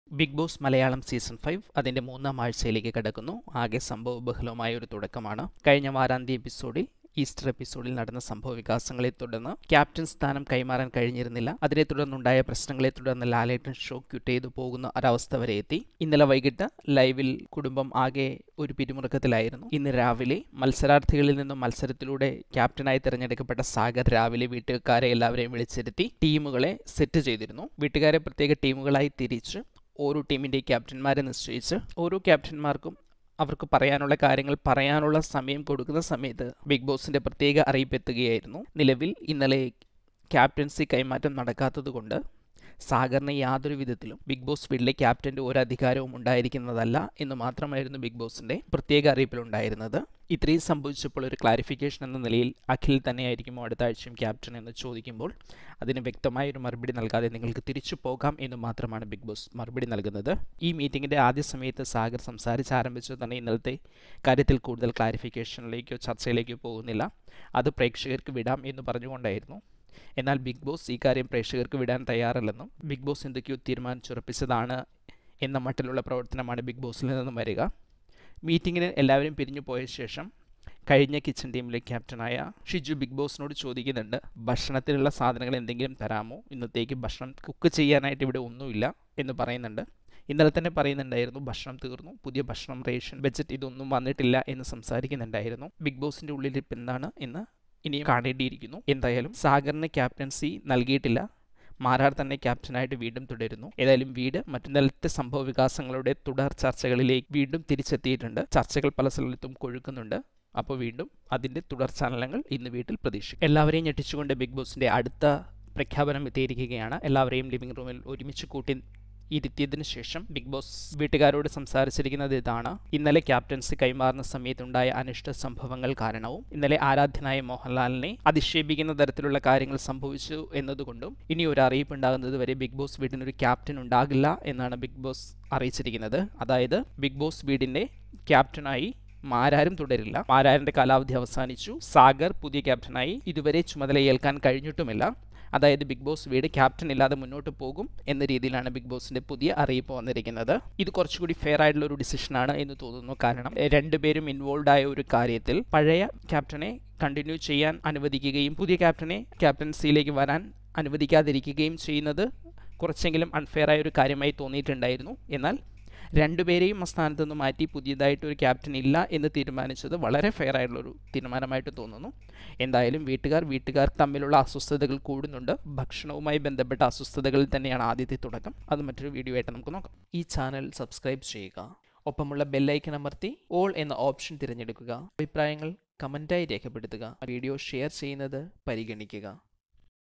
big Boss Malayalam season five അതിൻ്റെ മൂന്നാം ആഴ്ചയിലേക്ക് കടക്കുന്നു ആകെ സംഭവബഹുലമായ ഒരു തുടക്കമാണ് കഴിഞ്ഞ വാരാന്ത്യ എപ്പിസോഡിൽ ഈസ്റ്റർ എപ്പിസോഡിൽ നടന്ന സംഭവ വികാസങ്ങളെ തുടർന്ന് ക്യാപ്റ്റൻ സ്ഥാനം കൈമാറാൻ കഴിഞ്ഞിരുന്നില്ല അതിനെ തുടർന്നുണ്ടായ പ്രശ്നങ്ങളെ തുടർന്ന് ലാലേട്ടൻ ഷോ ക്യൂട്ട് ചെയ്തു പോകുന്ന ഒരവസ്ഥ വരെ എത്തി ഇന്നലെ വൈകിട്ട് ലൈവിൽ കുടുംബം ആകെ ഒരു പിരിമുറുക്കത്തിലായിരുന്നു ഇന്ന് രാവിലെ മത്സരാർത്ഥികളിൽ നിന്നും മത്സരത്തിലൂടെ ക്യാപ്റ്റനായി തിരഞ്ഞെടുക്കപ്പെട്ട സാഗർ രാവിലെ വീട്ടുകാരെ എല്ലാവരെയും വിളിച്ചിരുത്തി ടീമുകളെ സെറ്റ് ചെയ്തിരുന്നു വീട്ടുകാരെ പ്രത്യേക ടീമുകളായി തിരിച്ച് ഓരോ ടീമിൻ്റെ ക്യാപ്റ്റന്മാരെ നിശ്ചയിച്ച് ഓരോ ക്യാപ്റ്റന്മാർക്കും അവർക്ക് പറയാനുള്ള കാര്യങ്ങൾ പറയാനുള്ള സമയം കൊടുക്കുന്ന സമയത്ത് ബിഗ് ബോസിൻ്റെ പ്രത്യേക അറിയിപ്പ് എത്തുകയായിരുന്നു നിലവിൽ ഇന്നലെ ക്യാപ്റ്റൻസി കൈമാറ്റം നടക്കാത്തതുകൊണ്ട് സാഗറിന് യാതൊരു വിധത്തിലും ബിഗ് ബോസ് വീട്ടിലെ ക്യാപ്റ്റൻ്റെ ഒരു അധികാരവും ഉണ്ടായിരിക്കുന്നതല്ല എന്ന് മാത്രമായിരുന്നു ബിഗ് ബോസിൻ്റെ പ്രത്യേക അറിയിപ്പിലുണ്ടായിരുന്നത് ഇത്രയും സംഭവിച്ചപ്പോൾ ഒരു ക്ലാരിഫിക്കേഷൻ എന്ന നിലയിൽ അഖിൽ തന്നെയായിരിക്കുമോ അടുത്ത ആഴ്ചയും ക്യാപ്റ്റൻ എന്ന് ചോദിക്കുമ്പോൾ അതിന് വ്യക്തമായ ഒരു മറുപടി നൽകാതെ നിങ്ങൾക്ക് തിരിച്ചു പോകാം എന്ന് മാത്രമാണ് ബിഗ് ബോസ് മറുപടി നൽകുന്നത് ഈ മീറ്റിങ്ങിൻ്റെ ആദ്യ സമയത്ത് സാഗർ സംസാരിച്ച് ആരംഭിച്ചു തന്നെ ഇന്നലത്തെ കാര്യത്തിൽ കൂടുതൽ ക്ലാരിഫിക്കേഷനിലേക്കോ ചർച്ചയിലേക്കോ പോകുന്നില്ല അത് പ്രേക്ഷകർക്ക് വിടാം എന്ന് പറഞ്ഞുകൊണ്ടായിരുന്നു എന്നാൽ ബിഗ് ബോസ് ഈ കാര്യം പ്രേക്ഷകർക്ക് വിടാൻ തയ്യാറല്ലെന്നും ബിഗ് ബോസ് എന്തൊക്കെയോ തീരുമാനിച്ചുറപ്പിച്ചതാണ് എന്ന മട്ടിലുള്ള പ്രവർത്തനമാണ് ബിഗ് ബോസിൽ നിന്നും വരിക മീറ്റിങ്ങിന് എല്ലാവരും പിരിഞ്ഞു പോയ ശേഷം കഴിഞ്ഞ കിച്ചൺ ടീമിലെ ക്യാപ്റ്റനായ ഷിജു ബിഗ് ബോസിനോട് ചോദിക്കുന്നുണ്ട് ഭക്ഷണത്തിലുള്ള സാധനങ്ങൾ എന്തെങ്കിലും തരാമോ ഇന്നത്തേക്ക് ഭക്ഷണം കുക്ക് ചെയ്യാനായിട്ട് ഇവിടെ ഒന്നുമില്ല എന്ന് പറയുന്നുണ്ട് ഇന്നലെ തന്നെ പറയുന്നുണ്ടായിരുന്നു ഭക്ഷണം തീർന്നു പുതിയ ഭക്ഷണം റേഷൻ ബഡ്ജറ്റ് ഇതൊന്നും വന്നിട്ടില്ല എന്ന് സംസാരിക്കുന്നുണ്ടായിരുന്നു ബിഗ് ബോസിൻ്റെ ഉള്ളിൽ ഇപ്പം എന്താണ് എന്ന് ഇനിയും കാണേണ്ടിയിരിക്കുന്നു എന്തായാലും സാഗറിന് ക്യാപ്റ്റൻസി നൽകിയിട്ടില്ല മാരാർ തന്നെ ക്യാപ്റ്റനായിട്ട് വീണ്ടും തുടരുന്നു ഏതായാലും വീട് മറ്റു സംഭവ വികാസങ്ങളുടെ തുടർ ചർച്ചകളിലേക്ക് വീണ്ടും തിരിച്ചെത്തിയിട്ടുണ്ട് ചർച്ചകൾ പല സ്ഥലത്തും കൊഴുക്കുന്നുണ്ട് അപ്പോൾ വീണ്ടും അതിൻ്റെ തുടർ ചലനങ്ങൾ ഇന്ന് വീട്ടിൽ പ്രതീക്ഷിക്കും എല്ലാവരെയും ഞെട്ടിച്ചുകൊണ്ട് ബിഗ് ബോസിൻ്റെ അടുത്ത പ്രഖ്യാപനം എത്തിയിരിക്കുകയാണ് എല്ലാവരെയും ലിവിംഗ് റൂമിൽ ഒരുമിച്ച് കൂട്ടി ഇരുത്തിയതിനു ശേഷം ബിഗ് ബോസ് വീട്ടുകാരോട് സംസാരിച്ചിരിക്കുന്നത് ഇതാണ് ഇന്നലെ ക്യാപ്റ്റൻസി കൈമാറുന്ന സമയത്തുണ്ടായ അനിഷ്ട സംഭവങ്ങൾ കാരണവും ഇന്നലെ ആരാധ്യനായ മോഹൻലാലിനെ അധിക്ഷേപിക്കുന്ന തരത്തിലുള്ള കാര്യങ്ങൾ സംഭവിച്ചു എന്നതുകൊണ്ടും ഇനി ഒരു അറിയിപ്പ് ഉണ്ടാകുന്നത് വരെ ബിഗ് ബോസ് വീടിനൊരു ക്യാപ്റ്റൻ ഉണ്ടാകില്ല എന്നാണ് ബിഗ് ബോസ് അറിയിച്ചിരിക്കുന്നത് അതായത് ബിഗ് ബോസ് വീടിൻ്റെ ക്യാപ്റ്റനായി മാരാരും തുടരില്ല മാരാരിന്റെ കാലാവധി അവസാനിച്ചു സാഗർ പുതിയ ക്യാപ്റ്റനായി ഇതുവരെ ചുമതലയേൽക്കാൻ കഴിഞ്ഞിട്ടുമില്ല അതായത് ബിഗ് ബോസ് വീട് ക്യാപ്റ്റൻ ഇല്ലാതെ മുന്നോട്ട് പോകും എന്ന രീതിയിലാണ് ബിഗ് ബോസിന്റെ പുതിയ അറിയിപ്പ് വന്നിരിക്കുന്നത് ഇത് കുറച്ചുകൂടി ഫെയർ ആയിട്ടുള്ള ഒരു ഡിസിഷനാണ് എന്ന് തോന്നുന്നു കാരണം രണ്ടുപേരും ഇൻവോൾവ് ആയ ഒരു കാര്യത്തിൽ പഴയ ക്യാപ്റ്റനെ കണ്ടിന്യൂ ചെയ്യാൻ അനുവദിക്കുകയും പുതിയ ക്യാപ്റ്റനെ ക്യാപ്റ്റൻസിയിലേക്ക് വരാൻ അനുവദിക്കാതിരിക്കുകയും ചെയ്യുന്നത് കുറച്ചെങ്കിലും അൺഫെയർ ആയ ഒരു കാര്യമായി തോന്നിയിട്ടുണ്ടായിരുന്നു എന്നാൽ രണ്ടുപേരെയും ആ സ്ഥാനത്ത് നിന്ന് മാറ്റി പുതിയതായിട്ട് ഒരു ക്യാപ്റ്റൻ ഇല്ല എന്ന് തീരുമാനിച്ചത് വളരെ ഫെയർ ആയിട്ടുള്ളൊരു തീരുമാനമായിട്ട് തോന്നുന്നു എന്തായാലും വീട്ടുകാർ വീട്ടുകാർ തമ്മിലുള്ള അസ്വസ്ഥതകൾ കൂടുന്നുണ്ട് ഭക്ഷണവുമായി ബന്ധപ്പെട്ട അസ്വസ്ഥതകളിൽ തന്നെയാണ് ആദ്യത്തെ തുടക്കം അത് മറ്റൊരു വീഡിയോ ആയിട്ട് നമുക്ക് നോക്കാം ഈ ചാനൽ സബ്സ്ക്രൈബ് ചെയ്യുക ഒപ്പമുള്ള ബെല്ലൈക്കൺ അമർത്തി ഓൾ എന്ന ഓപ്ഷൻ തിരഞ്ഞെടുക്കുക അഭിപ്രായങ്ങൾ കമൻറ്റായി രേഖപ്പെടുത്തുക വീഡിയോ ഷെയർ ചെയ്യുന്നത് പരിഗണിക്കുക